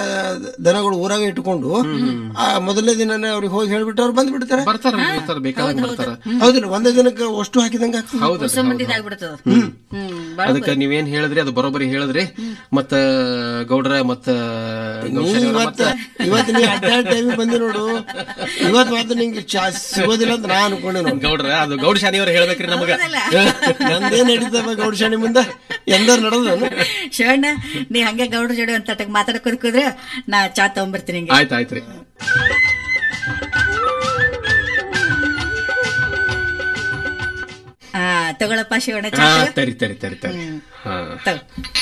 ದನಗಳು ಊರಾಗ ಇಟ್ಕೊಂಡು ಆ ಮೊದಲನೇ ದಿನನೇ ಅವ್ರಿಗೆ ಹೋಗಿ ಹೇಳ್ಬಿಟ್ಟು ಅವ್ರು ಬಂದ್ಬಿಡ್ತಾರೆ ಬರ್ತಾರ ಬರ್ತಾರ ಬೇಕಾದಂಗ ಬರ್ತಾರ ಹೌದಿಲ್ಲ ಒಂದೇ ದಿನಕ್ಕೆ ಅಷ್ಟು ಹಾಕಿದಂಗ ಆಗ್ತದೆ ಹೌದಲ್ರಿ ಹೊಸ ಮಂದಿದಾಗ್ಬಿಡ್ತದ ಹ್ಮ್ ಬಾಳ ಅದಕ್ಕ ನೀವೇನ್ ಹೇಳಿದ್ರಿ ಅದು ಬರೋಬ್ಬರಿ ಹೇಳಿದ್ರಿ ಮತ್ತ ಗೌಡ್ರ ಮತ್ತ ಗೌಡ್ಶಾನಿ ಅವ್ರ ಇವತ್ತ ಇವತ್ತು ನೀ ಅಡ್ಡಾಡ್ ಟೈಮ್ ಬಂದಿ ನೋಡು ಇವತ್ ಮಾತ್ರ ನಿಂಗೆ ಚಾ ಸಿಗೋದಿಲ್ಲ ಅಂತ ನಾ ಅನ್ಕೊಂಡೆ ನೋಡು ಗೌಡ್ರ ಅದು ಗೌಡ್ ಶಾನಿ ಅವ್ರ ಹೇಳ್ಬೇಕ್ರಿ ನಮಗ ನಂದೇ ನಡೀತವ ಗೌಡಶಾಣಿ ಮುಂದೆ ಎಂದಾರು ನಡೆದ ಶಿವಣ್ಣ ನೀ ಹಂಗೆ ಗೌಡ್ರ ಜೋಡಿ ಅಂತ ಮಾತಾಡ್ಕೋದ್ ಕೂದ್ರೆ ನಾ ಚಾ ತಗೊಂಡ್ಬರ್ತೀನಿ ಹಿಂಗೆ ಆಯ್ತು ಆಯ್ತ್ರಿ ಆ ತಗೊಳಪ್ಪ ಶಿವಣ್ಣ ಚಾ ಹಾ ತಗೋ. ತರಿ ತರಿ ತರಿ ತರಿ ಹಾ ತಗೋ.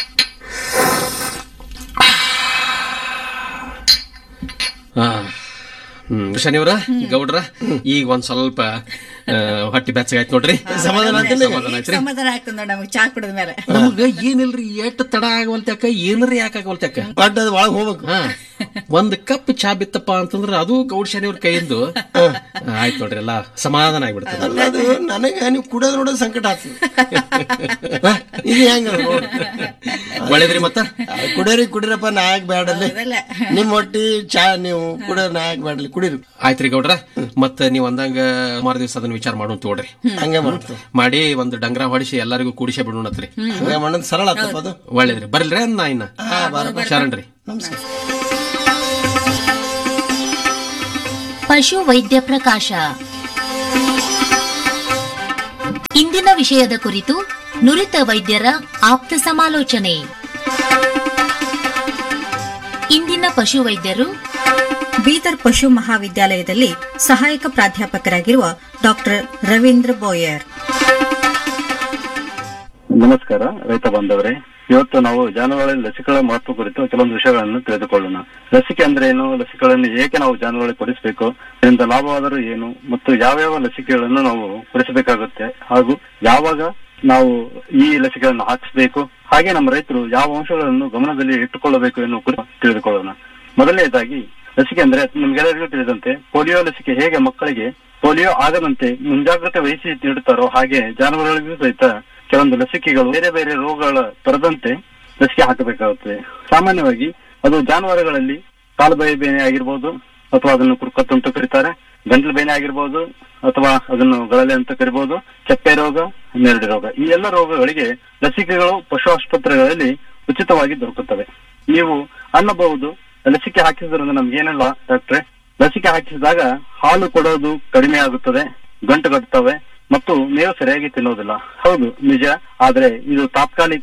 ಹಾ ಹ್ಮ್ ಶನಿವಾರ ಗೌಡ್ರ ಈಗ ಒಂದ್ ಸ್ವಲ್ಪ ಆ, ಹೊಟ್ಟಿ ಬೆಚ್ಚಗಾಯ್ತು ನೋಡ್ರಿ ಸಮಾಧಾನ ಆಯ್ತಿಲ್ಲ? ಸಮಾಧಾನ ಆಯ್ತ್ರಿ ಸಮಾಧಾನ ಆಗ್ತದ ನೋಡ್ ನಮಗ್ ಚಾ ಕುಡಿದ ಮೇಲೆ ನಮಗ ಏನಿಲ್ರಿ ಎಷ್ಟ್ ತಡ ಆಗವಲ್ತ್ಯಾಕ ಏನರ ಯಾಕೆ ಆಗವಲ್ತ್ಯಾಕ ಬಟ್ ಅದು ಒಳಗ್ ಹೋಗ್ಬೇಕು ಹಾ ಒಂದ್ ಕಪ್ ಚಾ ಬಿತ್ತಪ್ಪ ಅಂತಂದ್ರ ಅದು ಗೌಡ್ ಶನಿಯವ್ರ ಕೈಯಿಂದ ಆಯ್ತು ನೋಡ್ರಿ ಎಲ್ಲ ಸಮಾಧಾನ ಆಗ್ಬಿಡ್ತದೆ ಅಲ್ಲ ಅದು ನನಗೆ ನೀವು ಕುಡಿಯೋದು ನೋಡೋದು ಸಂಕಟ ಆಗ್ತದೆ ಹ? ಇದು ಹೆಂಗ ಒಳ್ಳೇದ್ರಿ ಮತ್ತ ಕುಡಿಯರಿ ಕುಡಿರಪ್ಪ ನಾಯಕ್ ಬ್ಯಾಡಲ್ಲಿ ಹೌದಲ್ಲ? ನಿಮ್ ಹೊಟ್ಟಿ ಚಾ ನೀವು ಕುಡಿಯೋ ನಾಯಕ್ ಬ್ಯಾಡಲಿ ಕುಡೀರಿ ಆಯ್ತ್ರಿ ಗೌಡ್ರ ಮತ್ತ ನೀವ್ ಅಂದಂಗ ಮಾರ ದಿವಸ ಅದನ್ನ ವಿಚಾರ ಮಾಡೋಣ ತೋಡ್ರಿ ಹಂಗೆ ಮಾಡ್ತು ಮಾಡಿ ಒಂದ್ ಡಂಗ್ರ ಹೊಡಿಸಿ ಎಲ್ಲರಿಗೂ ಕೂಡಿಸೇ ಬಿಡೋಣತ್ರಿ ಹಂಗೆ ಮಾಡೋದು ಸರಳ ಆಗ್ತಪ್ಪ ಅದು ಒಳ್ಳೇದ್ರಿ ಬರ್ಲ್ರಿ ನಾ ಇನ್ನ ಶರಣ್ರಿ ನಮಸ್ಕಾರ ಪಶು ವೈದ್ಯ ಪ್ರಕಾಶ ಇಂದಿನ ವಿಷಯದ ಕುರಿತು ನುರಿತ ವೈದ್ಯರ ಆಪ್ತ ಸಮಾಲೋಚನೆ ಇಂದಿನ ಪಶು ವೈದ್ಯರು ಬೀದರ್ ಪಶು ಮಹಾವಿದ್ಯಾಲಯದಲ್ಲಿ ಸಹಾಯಕ ಪ್ರಾಧ್ಯಾಪಕರಾಗಿರುವ ಡಾಕ್ಟರ್ ರವೀಂದ್ರ ಬೋಯರ್ ನಮಸ್ಕಾರ ರೈತ ಬಾಂಧವರೇ ಇವತ್ತು ನಾವು ಜಾನುವಾರುಗಳ ಲಸಿಕೆಗಳ ಮಹತ್ವ ಕುರಿತು ಕೆಲವೊಂದು ವಿಷಯಗಳನ್ನು ತಿಳಿದುಕೊಳ್ಳೋಣ ಲಸಿಕೆ ಅಂದ್ರೆ ಏನು ಲಸಿಕೆಗಳನ್ನು ಏಕೆ ನಾವು ಜಾನುವಾರುಗಳಿಗೆ ಕೊಡಿಸಬೇಕು ಇದರಿಂದ ಲಾಭವಾದರೂ ಏನು ಮತ್ತು ಯಾವ ಯಾವ ಲಸಿಕೆಗಳನ್ನು ನಾವು ಕೊಡಿಸಬೇಕಾಗುತ್ತೆ ಹಾಗೂ ಯಾವಾಗ ನಾವು ಈ ಲಸಿಕೆಗಳನ್ನು ಹಾಕಿಸಬೇಕು ಹಾಗೆ ನಮ್ಮ ರೈತರು ಯಾವ ಅಂಶಗಳನ್ನು ಗಮನದಲ್ಲಿ ಇಟ್ಟುಕೊಳ್ಳಬೇಕು ಎನ್ನುವ ಕುರಿತು ತಿಳಿದುಕೊಳ್ಳೋಣ ಮೊದಲನೇದಾಗಿ ಲಸಿಕೆ ಅಂದ್ರೆ ನಿಮ್ಗೆಲ್ಲರಿಗೂ ತಿಳಿದಂತೆ ಪೋಲಿಯೋ ಲಸಿಕೆ ಹೇಗೆ ಮಕ್ಕಳಿಗೆ ಪೋಲಿಯೋ ಆಗದಂತೆ ಮುಂಜಾಗ್ರತೆ ವಹಿಸಿ ನೀಡುತ್ತಾರೋ ಹಾಗೆ ಜಾನುವಾರುಗಳಿಗೂ ಸಹಿತ ಕೆಲವೊಂದು ಲಸಿಕೆಗಳು ಬೇರೆ ಬೇರೆ ರೋಗಗಳ ತರದಂತೆ ಲಸಿಕೆ ಹಾಕಬೇಕಾಗುತ್ತದೆ ಸಾಮಾನ್ಯವಾಗಿ ಅದು ಜಾನುವಾರುಗಳಲ್ಲಿ ಕಾಲುಬಾಯಿ ಬೇನೆ ಆಗಿರ್ಬೋದು ಅಥವಾ ಅದನ್ನು ಕುರ್ಕತ್ತು ಅಂತ ಕರೀತಾರೆ ಗಂಟಲು ಬೇನೆ ಆಗಿರ್ಬೋದು ಅಥವಾ ಅದನ್ನು ಗಳಲೆ ಅಂತ ಕರಿಬಹುದು ಚಪ್ಪೆ ರೋಗ ನೆರಡಿ ರೋಗ ಈ ಎಲ್ಲ ರೋಗಗಳಿಗೆ ಲಸಿಕೆಗಳು ಪಶು ಆಸ್ಪತ್ರೆಗಳಲ್ಲಿ ಉಚಿತವಾಗಿ ದೊರಕುತ್ತವೆ ನೀವು ಅನ್ನಬಹುದು ಲಸಿಕೆ ಹಾಕಿದ್ರಿಂದ ನಮ್ಗೆ ಏನಿಲ್ಲ ಡಾಕ್ಟ್ರೆ ಲಸಿಕೆ ಹಾಕಿಸಿದಾಗ ಹಾಲು ಕೊಡೋದು ಕಡಿಮೆ ಆಗುತ್ತದೆ ಗಂಟು ಕಟ್ಟುತ್ತವೆ ಮತ್ತು ಮೇವು ಸರಿಯಾಗಿ ತಿನ್ನೋದಿಲ್ಲ ಹೌದು ನಿಜ ಆದ್ರೆ ಇದು ತಾತ್ಕಾಲಿಕ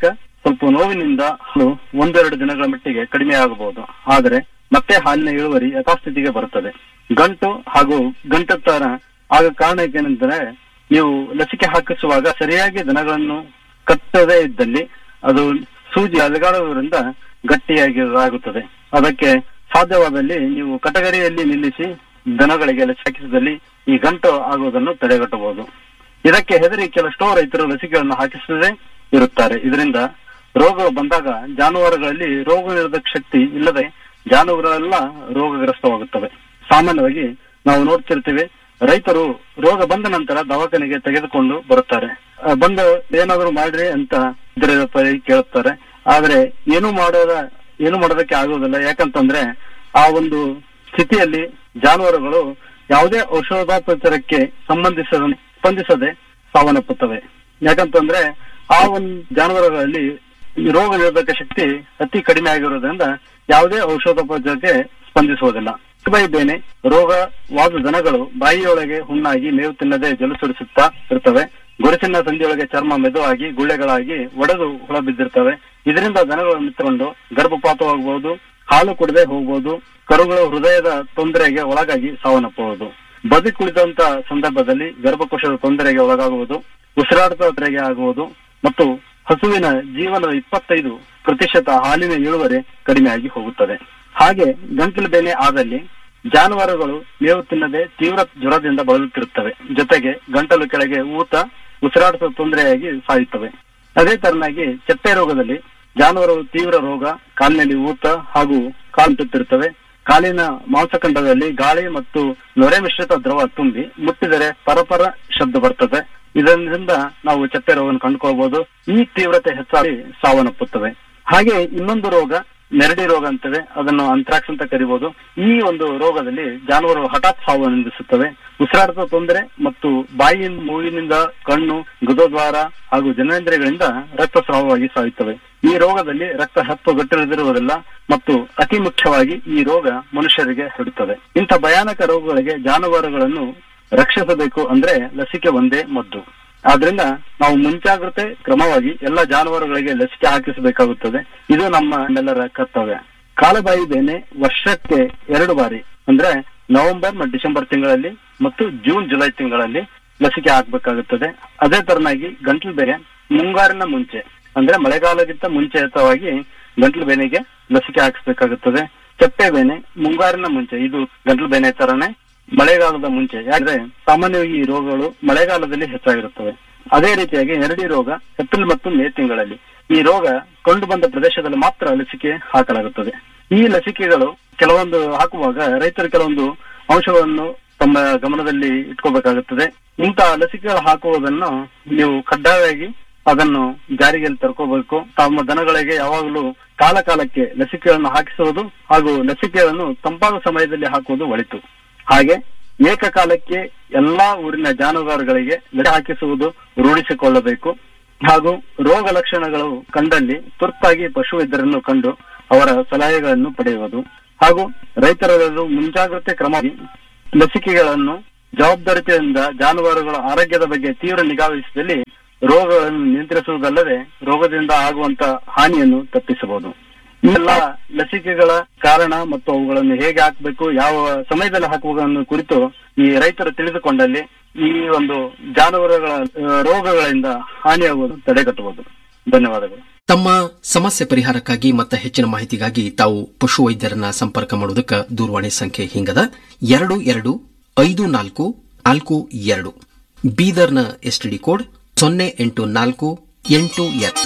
ಸ್ವಲ್ಪ ನೋವಿನಿಂದ ಹಾಲು ಒಂದೆರಡು ದಿನಗಳ ಮಟ್ಟಿಗೆ ಕಡಿಮೆ ಆಗಬಹುದು ಆದರೆ ಮತ್ತೆ ಹಾಲಿನ ಇಳುವರಿ ಯಥಾಸ್ಥಿತಿಗೆ ಬರುತ್ತದೆ ಗಂಟು ಹಾಗೂ ಗಂಟತ್ತರ ಆಗ ಕಾರಣ ಏನೆಂದರೆ ನೀವು ಲಸಿಕೆ ಹಾಕಿಸುವಾಗ ಸರಿಯಾಗಿ ದನಗಳನ್ನು ಕಟ್ಟದೇ ಇದ್ದಲ್ಲಿ ಅದು ಸೂಜಿ ಅಲಗಾಡುವುದರಿಂದ ಗಟ್ಟಿಯಾಗಿ ಆಗುತ್ತದೆ ಅದಕ್ಕೆ ಸಾಧ್ಯವಾದಲ್ಲಿ ನೀವು ಕಟಗರಿಯಲ್ಲಿ ನಿಲ್ಲಿಸಿ ದನಗಳಿಗೆ ಲಸಿಕೆ ಹಾಕಿಸಿದಲ್ಲಿ ಈ ಗಂಟು ಆಗುವುದನ್ನು ತಡೆಗಟ್ಟಬಹುದು ಇದಕ್ಕೆ ಹೆದರಿ ಕೆಲಷ್ಟೋ ರೈತರು ಲಸಿಕೆಗಳನ್ನು ಹಾಕಿಸದೇ ಇರುತ್ತಾರೆ ಇದರಿಂದ ರೋಗ ಬಂದಾಗ ಜಾನುವಾರುಗಳಲ್ಲಿ ರೋಗ ನಿರೋಧಕ ಶಕ್ತಿ ಇಲ್ಲದೆ ಜಾನುವಾರುಗಳೆಲ್ಲ ರೋಗಗ್ರಸ್ತವಾಗುತ್ತವೆ ಸಾಮಾನ್ಯವಾಗಿ ನಾವು ನೋಡ್ತಿರ್ತೀವಿ ರೈತರು ರೋಗ ಬಂದ ನಂತರ ದವಾಖಾನೆಗೆ ತೆಗೆದುಕೊಂಡು ಬರುತ್ತಾರೆ ಆ, ಬಂದು ಏನಾದರೂ ಮಾಡ್ರಿ ಅಂತ ಇದರ ಪರಿ ಕೇಳುತ್ತಾರೆ ಆದ್ರೆ ಏನು ಮಾಡೋದ ಏನು ಮಾಡೋದಕ್ಕೆ ಆಗುವುದಿಲ್ಲ ಯಾಕಂತಂದ್ರೆ ಆ ಒಂದು ಸ್ಥಿತಿಯಲ್ಲಿ ಜಾನುವಾರುಗಳು ಯಾವುದೇ ಔಷಧೋಪಚಾರಕ್ಕೆ ಸಂಬಂಧಿಸದ ಸ್ಪಂದಿಸದೆ ಸಾವನ್ನಪ್ಪುತ್ತವೆ ಯಾಕಂತಂದ್ರೆ ಆ ಒಂದು ಜಾನುವಾರುಗಳಲ್ಲಿ ಈ ರೋಗ ನಿರೋಧಕ ಶಕ್ತಿ ಅತಿ ಕಡಿಮೆ ಆಗಿರೋದ್ರಿಂದ ಯಾವುದೇ ಔಷಧೋಪಚಾರಕ್ಕೆ ಸ್ಪಂದಿಸುವುದಿಲ್ಲ ಬೈ ಬೇನೆ ರೋಗವಾದ ದನಗಳು ಬಾಯಿಯೊಳಗೆ ಹುಣ್ಣಾಗಿ ಮೇವು ತಿನ್ನದೆ ಜಲಸುರಿಸುತ್ತಾ ಇರ್ತವೆ ಗೊರಸಿನ ಸಂಧಿಯೊಳಗೆ ಚರ್ಮ ಮೆದುವಾಗಿ ಗುಳ್ಳೆಗಳಾಗಿ ಒಡೆದು ಹುಳ ಬಿದ್ದಿರ್ತವೆ ಇದರಿಂದ ದನಗಳು ಮಿತ್ರಕೊಂಡು ಗರ್ಭಪಾತವಾಗಬಹುದು ಹಾಲು ಕುಡದೆ ಹೋಗಬಹುದು ಕರುಗಳು ಹೃದಯದ ತೊಂದರೆಗೆ ಒಳಗಾಗಿ ಸಾವನ್ನಪ್ಪಬಹುದು ಬದಿ ಕುಳಿದಂತ ಸಂದರ್ಭದಲ್ಲಿ ಗರ್ಭಕೋಶದ ತೊಂದರೆಗೆ ಒಳಗಾಗುವುದು ಉಸಿರಾಟದ ತೊಂದರೆಗೆ ಆಗುವುದು ಮತ್ತು ಹಸುವಿನ ಜೀವನದ ಇಪ್ಪತ್ತೈದು ಪ್ರತಿಶತ ಹಾಲಿನ ಇಳುವರಿ ಕಡಿಮೆಯಾಗಿ ಹೋಗುತ್ತದೆ ಹಾಗೆ ಗಂಟಲು ಬೇನೆ ಆದಲ್ಲಿ ಜಾನುವಾರುಗಳು ಮೇವು ತಿನ್ನದೆ ತೀವ್ರ ಜ್ವರದಿಂದ ಬಳಲುತ್ತಿರುತ್ತವೆ ಜೊತೆಗೆ ಗಂಟಲು ಕೆಳಗೆ ಊತ ಉಸಿರಾಟದ ತೊಂದರೆಯಾಗಿ ಸಾಯುತ್ತವೆ ಅದೇ ತರನಾಗಿ ಚಪ್ಪೆ ರೋಗದಲ್ಲಿ ಜಾನುವಾರುಗಳು ತೀವ್ರ ರೋಗ ಕಾಲಿನಲ್ಲಿ ಊತ ಹಾಗೂ ಕಾಲು ತುತ್ತಿರುತ್ತವೆ ಕಾಲಿನ ಮಾಂಸಖಂಡದಲ್ಲಿ ಗಾಳಿ ಮತ್ತು ನೊರೆ ಮಿಶ್ರಿತ ದ್ರವ ತುಂಬಿ ಮುಟ್ಟಿದರೆ ಪರಪರ ಶಬ್ದ ಬರ್ತದೆ ಇದರಿಂದ ನಾವು ಚಪ್ಪೆ ರೋಗವನ್ನು ಕಂಡುಕೊಳ್ಬಹುದು ಈ ತೀವ್ರತೆ ಹೆಚ್ಚಾಗಿ ಸಾವನ್ನಪ್ಪುತ್ತವೆ ಹಾಗೆ ಇನ್ನೊಂದು ರೋಗ ನೆರಡಿ ರೋಗ ಅಂತೇವೆ ಅದನ್ನು ಅಂತ್ರಾಕ್ಸ್ ಅಂತ ಕರಿಬಹುದು ಈ ಒಂದು ರೋಗದಲ್ಲಿ ಜಾನುವಾರು ಹಠಾತ್ ಸಾವನ್ನಪ್ಪಿಸುತ್ತವೆ ಉಸಿರಾಟದ ತೊಂದರೆ ಮತ್ತು ಬಾಯಿ ಮೂಗಿನಿಂದ ಕಣ್ಣು ಗುದದ್ವಾರ ಹಾಗೂ ಜನನೇಂದ್ರಿಯಗಳಿಂದ ರಕ್ತಸ್ರಾವವಾಗಿ ಸಾಯುತ್ತವೆ ಈ ರೋಗದಲ್ಲಿ ರಕ್ತ ಹೆಪ್ಪುಗಟ್ಟಿರದಿರುವುದಿಲ್ಲ ಮತ್ತು ಅತಿ ಮುಖ್ಯವಾಗಿ ಈ ರೋಗ ಮನುಷ್ಯರಿಗೆ ಹರಡುತ್ತದೆ ಇಂಥ ಭಯಾನಕ ರೋಗಗಳಿಗೆ ಜಾನುವಾರುಗಳನ್ನು ರಕ್ಷಿಸಬೇಕು ಅಂದ್ರೆ ಲಸಿಕೆ ಒಂದೇ ಮದ್ದು ಆದ್ರಿಂದ ನಾವು ಮುಂಜಾಗ್ರತೆ ಕ್ರಮವಾಗಿ ಎಲ್ಲ ಜಾನುವಾರುಗಳಿಗೆ ಲಸಿಕೆ ಹಾಕಿಸಬೇಕಾಗುತ್ತದೆ ಇದು ನಮ್ಮ ಎಲ್ಲರ ಕರ್ತವ್ಯ ಕಾಲುಬಾಯಿ ಬೇನೆ ವರ್ಷಕ್ಕೆ ಎರಡು ಬಾರಿ ಅಂದ್ರೆ ನವೆಂಬರ್ ಮತ್ತು ಡಿಸೆಂಬರ್ ತಿಂಗಳಲ್ಲಿ ಮತ್ತು ಜೂನ್ ಜುಲೈ ತಿಂಗಳಲ್ಲಿ ಲಸಿಕೆ ಹಾಕಬೇಕಾಗುತ್ತದೆ ಅದೇ ತರನಾಗಿ ಗಂಟಲು ಬೇನೆ ಮುಂಗಾರಿನ ಮುಂಚೆ ಅಂದ್ರೆ ಮಳೆಗಾಲಕ್ಕಿಂತ ಮುಂಚಿತವಾಗಿ ಗಂಟಲು ಬೇನೆಗೆ ಲಸಿಕೆ ಹಾಕಿಸಬೇಕಾಗುತ್ತದೆ ಚಪ್ಪೆ ಬೇನೆ ಮುಂಗಾರಿನ ಮುಂಚೆ ಇದು ಗಂಟಲು ಬೇನೆ ತರನೇ ಮಳೆಗಾಲದ ಮುಂಚೆ ಯಾಕಂದ್ರೆ ಸಾಮಾನ್ಯವಾಗಿ ಈ ರೋಗಗಳು ಮಳೆಗಾಲದಲ್ಲಿ ಹೆಚ್ಚಾಗಿರುತ್ತವೆ ಅದೇ ರೀತಿಯಾಗಿ ನೆರಡಿ ರೋಗ ಏಪ್ರಿಲ್ ಮತ್ತು ಮೇ ತಿಂಗಳಲ್ಲಿ ಈ ರೋಗ ಕಂಡು ಬಂದ ಪ್ರದೇಶದಲ್ಲಿ ಮಾತ್ರ ಲಸಿಕೆ ಹಾಕಲಾಗುತ್ತದೆ ಈ ಲಸಿಕೆಗಳು ಕೆಲವೊಂದು ಹಾಕುವಾಗ ರೈತರು ಕೆಲವೊಂದು ಅಂಶಗಳನ್ನು ತಮ್ಮ ಗಮನದಲ್ಲಿ ಇಟ್ಕೋಬೇಕಾಗುತ್ತದೆ ಇಂತಹ ಲಸಿಕೆಗಳು ಹಾಕುವುದನ್ನು ನೀವು ಕಡ್ಡಾಯವಾಗಿ ಅದನ್ನು ಜಾರಿಗೆ ತರ್ಕೋಬೇಕು ತಮ್ಮ ದನಗಳಿಗೆ ಯಾವಾಗಲೂ ಕಾಲ ಕಾಲಕ್ಕೆ ಲಸಿಕೆಗಳನ್ನು ಹಾಕಿಸುವುದು ಹಾಗೂ ಲಸಿಕೆಗಳನ್ನು ತಂಪಾದ ಸಮಯದಲ್ಲಿ ಹಾಕುವುದು ಒಳಿತು ಹಾಗೆ ಏಕಕಾಲಕ್ಕೆ ಎಲ್ಲಾ ಊರಿನ ಜಾನುವಾರುಗಳಿಗೆ ಲಸಿಕೆ ಹಾಕಿಸುವುದು ರೂಢಿಸಿಕೊಳ್ಳಬೇಕು ಹಾಗೂ ರೋಗ ಲಕ್ಷಣಗಳು ಕಂಡಲ್ಲಿ ತುರ್ತಾಗಿ ಪಶುವೈದ್ಯರನ್ನು ಕಂಡು ಅವರ ಸಲಹೆಗಳನ್ನು ಪಡೆಯುವುದು ಹಾಗೂ ರೈತರೆಲ್ಲರೂ ಮುಂಜಾಗ್ರತೆ ಕ್ರಮ ಲಸಿಕೆಗಳನ್ನು ಜವಾಬ್ದಾರಿತೆಯಿಂದ ಜಾನುವಾರುಗಳ ಆರೋಗ್ಯದ ಬಗ್ಗೆ ತೀವ್ರ ನಿಗಾ ವಹಿಸಿದಲ್ಲಿ ರೋಗಗಳನ್ನು ನಿಯಂತ್ರಿಸುವುದಲ್ಲದೆ ರೋಗದಿಂದ ಆಗುವಂತ ಹಾನಿಯನ್ನು ತಪ್ಪಿಸಬಹುದು ಈ ಎಲ್ಲ ಲಸಿಕೆಗಳ ಕಾರಣ ಮತ್ತು ಅವುಗಳನ್ನು ಹೇಗೆ ಹಾಕಬೇಕು ಯಾವ ಸಮಯದಲ್ಲಿ ಹಾಕುವುದನ್ನು ಕುರಿತು ಈ ರೈತರು ತಿಳಿದುಕೊಂಡಲ್ಲಿ ಈ ಒಂದು ಜಾನುವಾರುಗಳ ಆ, ರೋಗಗಳಿಂದ ಹಾನಿಯಾಗುವುದು ತಡೆಗಟ್ಟಬಹುದು ಧನ್ಯವಾದಗಳು ತಮ್ಮ ಸಮಸ್ಯೆ ಪರಿಹಾರಕ್ಕಾಗಿ ಮತ್ತು ಹೆಚ್ಚಿನ ಮಾಹಿತಿಗಾಗಿ ತಾವು ಪಶು ವೈದ್ಯರನ್ನ ಸಂಪರ್ಕ ಮಾಡೋದಕ್ಕೆ ದೂರವಾಣಿ ಸಂಖ್ಯೆ ಹಿಂಗದ ಎರಡು ಎರಡು ಐದು ನಾಲ್ಕು ನಾಲ್ಕು ಎರಡು ಬೀದರ್ನ ಎಸ್ಟಿಡಿ ಕೋಡ್ ಸೊನ್ನೆ ಎಂಟು ನಾಲ್ಕು ಎಂಟು ಎರಡು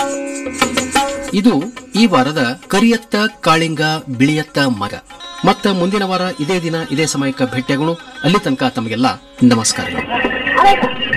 ಇದು ಈ ವಾರದ ಕರಿಯತ್ತ ಕಾಳಿಂಗ ಬಿಳಿಯತ್ತ ಮರ ಮತ್ತ ಮುಂದಿನ ವಾರ ಇದೇ ದಿನ ಇದೇ ಸಮಯಕ್ಕೆ ಭೇಟಿಯಾಗೋಣ ಅಲ್ಲಿ ತನಕ ತಮಗೆಲ್ಲ ನಮಸ್ಕಾರಗಳು